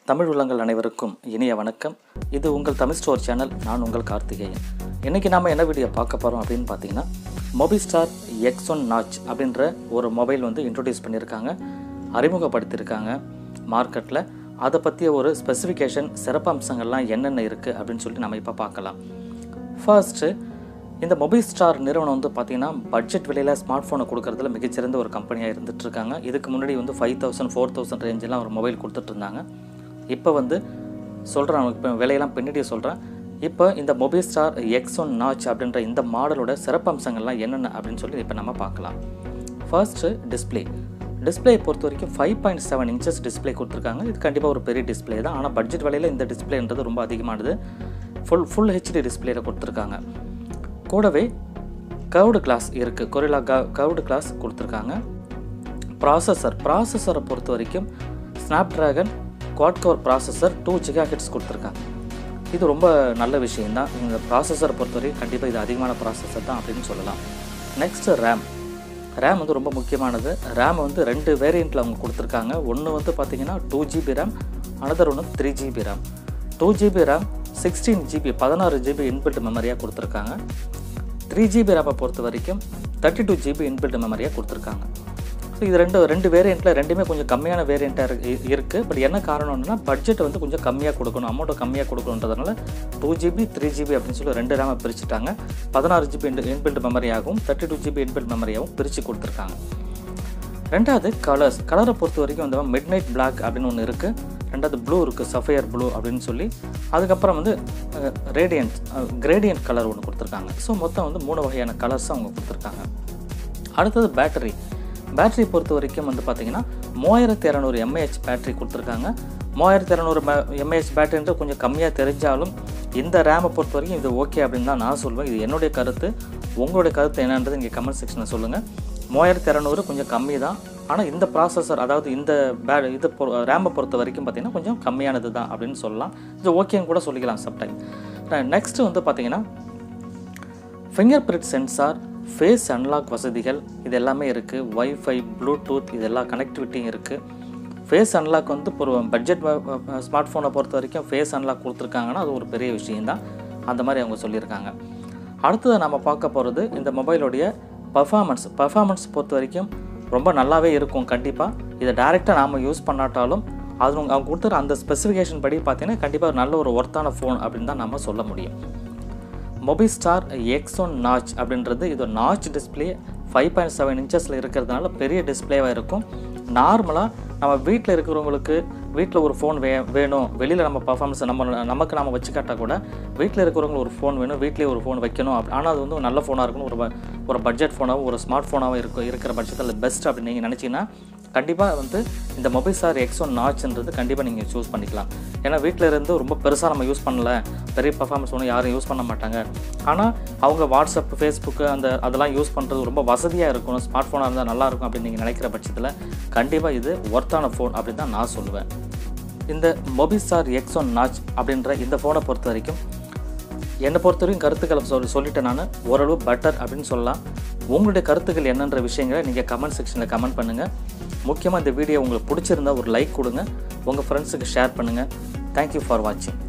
தமிழ் உள்ளங்கள் அனைவருக்கும் இனிய வணக்கம் இது உங்கள் தமிழ் ஸ்டோர் சேனல் நான் உங்கள் கார்த்திகேயன் இன்றைக்கி நாம் என்ன வீடியோ பார்க்க போகிறோம் அப்படின்னு பார்த்தீங்கன்னா மொபிஸ்டார் எக்ஸ் ஒன் நாச் அப்படின்ற ஒரு மொபைல் வந்து இன்ட்ரொடியூஸ் பண்ணியிருக்காங்க அறிமுகப்படுத்தியிருக்காங்க மார்க்கெட்டில் அதை பற்றிய ஒரு ஸ்பெசிஃபிகேஷன் சிறப்பம்சங்கள்லாம் என்னென்ன இருக்குது அப்படின்னு சொல்லிட்டு நம்ம இப்போ பார்க்கலாம் ஃபர்ஸ்ட்டு இந்த மொபைல் ஸ்டார் நிறுவனம் வந்து பார்த்திங்கன்னா பட்ஜெட் விலையில் ஸ்மார்ட் ஃபோனை கொடுக்கறதுல மிகச்சிறந்த ஒரு கம்பெனியாக இருந்துட்டு இருக்காங்க இதுக்கு முன்னாடி வந்து ஃபைவ் தௌசண்ட் ஃபோர் தௌசண்ட் ரேஞ்செலாம் ஒரு மொபைல் கொடுத்துட்டு இருந்தாங்க இப்போ வந்து சொல்கிறேன் இப்போ விலையெல்லாம் பின்னாடியே சொல்கிறேன் இப்போ இந்த mobile star X one notch அப்படின்ற இந்த மாடலோட சிறப்பம்சங்கள்லாம் என்னென்ன அப்படின்னு சொல்லி இப்போ நம்ம பார்க்கலாம் ஃபர்ஸ்ட்டு டிஸ்பிளே டிஸ்பிளே பொறுத்த வரைக்கும் five point seven inches display கொடுத்துருக்காங்க இது கண்டிப்பாக ஒரு பெரிய டிஸ்பிளே தான் ஆனால் பட்ஜெட் விலையில் இந்த டிஸ்பிளேன்றது ரொம்ப அதிகமானது ஃபுல் ஃபுல் ஹெச்டி டிஸ்பிளேல கொடுத்துருக்காங்க கூடவே கவுடு கிளாஸ் இருக்குது கொரிலா க கவுடு கிளாஸ் கொடுத்துருக்காங்க ப்ராசஸர் ப்ராசஸரை பொறுத்த வரைக்கும் Snapdragon quad core processor two giga hertz கொடுத்துருக்காங்க இது ரொம்ப நல்ல விஷயம்தான் இந்த ப்ராசஸரை பொறுத்த வரைக்கும் கண்டிப்பாக இது அதிகமான ப்ராசஸர் தான் அப்படின்னு சொல்லலாம் நெக்ஸ்ட்டு ரேம் ரேம் வந்து ரொம்ப முக்கியமானது ரேம் வந்து ரெண்டு வேரியண்ட்டில் அவங்க கொடுத்துருக்காங்க ஒன்று வந்து பார்த்தீங்கன்னா டூ ஜிபி ரேம் அனதர் ஒன்று three GB RAM two GB RAM sixteen GB பதினாறு ஜிபி இன்பில்ட் மெமரியாக கொடுத்துருக்காங்க த்ரீ ஜிபி ரேமை பொறுத்த வரைக்கும் தேர்ட்டி டூ ஜிபி இன்பில்ட் மெமரியாக கொடுத்துருக்காங்க ஸோ இது ரெண்டு ரெண்டு வேரியண்ட்டில் ரெண்டுமே கொஞ்சம் கம்மியான வேரியண்ட்டாக இருக்கு இருக்குது பட் என்ன காரணம்னா பட்ஜெட் வந்து கொஞ்சம் கம்மியாக கொடுக்கணும் அமௌண்ட்டை கம்மியாக கொடுக்கணுன்றதுனால டூ ஜிபி த்ரீ ஜிபி அப்படின்னு சொல்லி ரெண்டு ரேமை பிரிச்சுட்டாங்க பதினாறு ஜிபி இன்பில்ட் மெமரியாகவும் தேர்ட்டி டூ ஜிபி இன்பில்ட் மெமரியாகவும் பிரித்து கொடுத்துருக்காங்க ரெண்டாவது கலர்ஸ் கலரை பொறுத்த வரைக்கும் வந்து மிட் நைட் பிளாக் அப்படின்னு ஒன்று இருக்குது ரெண்டாவது ப்ளூ இருக்குது சஃபையர் ப்ளூ அப்படின்னு சொல்லி அதுக்கப்புறம் வந்து ரேடியன்ட் கிரேடியன்ட் கலர் ஒன்று கொடுத்துருக்காங்க ஸோ மொத்தம் வந்து மூணு வகையான கலர்ஸ் அவங்க கொடுத்துருக்காங்க அடுத்தது பேட்டரி பேட்டரி பொறுத்த வரைக்கும் வந்து பார்த்தீங்கன்னா மூவாயிரத்தி இரநூறு எம்ஏஹெச் பேட்டரி கொடுத்துருக்காங்க மூவாயிரத்தி இரநூறு எம்ஏஹெச் பேட்டரின்றது கொஞ்சம் கம்மியாக தெரிஞ்சாலும் இந்த ரேமை பொறுத்த வரைக்கும் இது ஓகே அப்படின்னு தான் நான் சொல்லுவேன் இது என்னுடைய கருத்து உங்களுடைய கருத்து என்னன்றது இங்கே கமெண்ட் செக்ஷனில் சொல்லுங்கள் மூவாயிரத்தி இரநூறு கொஞ்சம் கம்மி தான் ஆனால் இந்த ப்ராசஸர் அதாவது இந்த பே இது பொ ரேமை பொறுத்த வரைக்கும் பார்த்திங்கன்னா கொஞ்சம் கம்மியானது தான் அப்படின்னு சொல்லலாம் இது ஓகேன்னு கூட சொல்லிக்கலாம் சப்டைம் நெக்ஸ்ட்டு வந்து பார்த்திங்கன்னா fingerprint sensor face unlock வசதிகள் இது எல்லாமே இருக்குது ஒய்ஃபை ப்ளூடூத் இது எல்லா கனெக்டிவிட்டியும் இருக்குது ஃபேஸ் அன்லாக் வந்து ஒரு பட்ஜெட் ஸ்மார்ட் ஃபோனை பொறுத்த வரைக்கும் ஃபேஸ் அன்லாக் கொடுத்துருக்காங்கன்னா அது ஒரு பெரிய விஷயந்தான் அந்த மாதிரி அவங்க சொல்லியிருக்காங்க அடுத்தது நம்ம பார்க்க போகிறது இந்த மொபைலுடைய பர்ஃபார்மன்ஸ் பர்ஃபார்மன்ஸ் பொறுத்த வரைக்கும் ரொம்ப நல்லாவே இருக்கும் கண்டிப்பாக இதை டேரெக்டாக நாம் யூஸ் பண்ணாட்டாலும் அது அவங்க கொடுத்துற அந்த ஸ்பெசிஃபிகேஷன் படி பார்த்தீங்கன்னா கண்டிப்பாக நல்ல ஒரு ஒர்த்தான ஃபோன் அப்படின்னு தான் நம்ம சொல்ல முடியும் மொபிஸ்டார் எக்ஸ் ஒன் நாச் அப்படின்றது இது notch display five point seven இன்ச்சஸில் இருக்கிறதுனால பெரிய டிஸ்பிளேவாக இருக்கும் நார்மலாக நம்ம வீட்டில் இருக்கிறவங்களுக்கு வீட்டில் ஒரு ஃபோன் வே வேணும் வெளியில் நம்ம பர்ஃபார்மன்ஸ் நம்ம நமக்கு நம்ம வச்சுக்காட்டா கூட வீட்டில் இருக்கிறவங்களுக்கு ஒரு ஃபோன் வேணும் வீட்லேயே ஒரு ஃபோன் வைக்கணும் அப்படி ஆனால் அது வந்து நல்ல ஃபோனாக இருக்கணும் ஒரு ஒரு பட்ஜெட் ஃபோனாகவும் ஒரு ஸ்மார்ட் ஃபோனாகவும் இருக்கும் இருக்கிற பட்சத்தில் பெஸ்ட் அப்படின்னு நீங்கள் நினச்சிங்கன்னா கண்டிப்பாக வந்து இந்த மொபைல் சார் எக்ஸ் ஒன் நாச்ன்றது கண்டிப்பாக நீங்கள் சூஸ் பண்ணிக்கலாம் ஏன்னா வீட்டில் இருந்து ரொம்ப பெருசாக நம்ம யூஸ் பண்ணல பெரிய பர்ஃபார்மன்ஸ் ஒன்றும் யாரும் யூஸ் பண்ண மாட்டாங்க ஆனால் அவங்க வாட்ஸ்அப் ஃபேஸ்புக்கு அந்த அதெல்லாம் யூஸ் பண்ணுறது ரொம்ப வசதியாக இருக்கணும் ஸ்மார்ட் ஃபோனாக இருந்தால் நல்லாயிருக்கும் அப்படின்னு நீங்கள் நினைக்கிற பட்சத்தில் கண்டிப்பாக இது ஒர்த்தான ஃபோன் அப்படின்னு தான் நான் சொல்லுவேன் இந்த மொபிஸ்டார் எக்ஸ் ஒன் நாச் அப்படின்ற இந்த ஃபோனை பொறுத்த வரைக்கும் என்னை பொறுத்த வரைக்கும் கருத்துக்களை சொல்லி சொல்லிட்டேன் நான் ஓரளவு பெட்டர் அப்படின்னு சொல்லலாம் உங்களுடைய கருத்துக்கள் என்னன்ற விஷயங்களை நீங்கள் கமெண்ட் செக்ஷனில் கமெண்ட் பண்ணுங்கள் முக்கியமாக இந்த வீடியோ உங்களுக்கு பிடிச்சிருந்தா ஒரு லைக் கொடுங்க உங்கள் ஃப்ரெண்ட்ஸுக்கு ஷேர் பண்ணுங்கள் தேங்க்யூ ஃபார் வாட்சிங்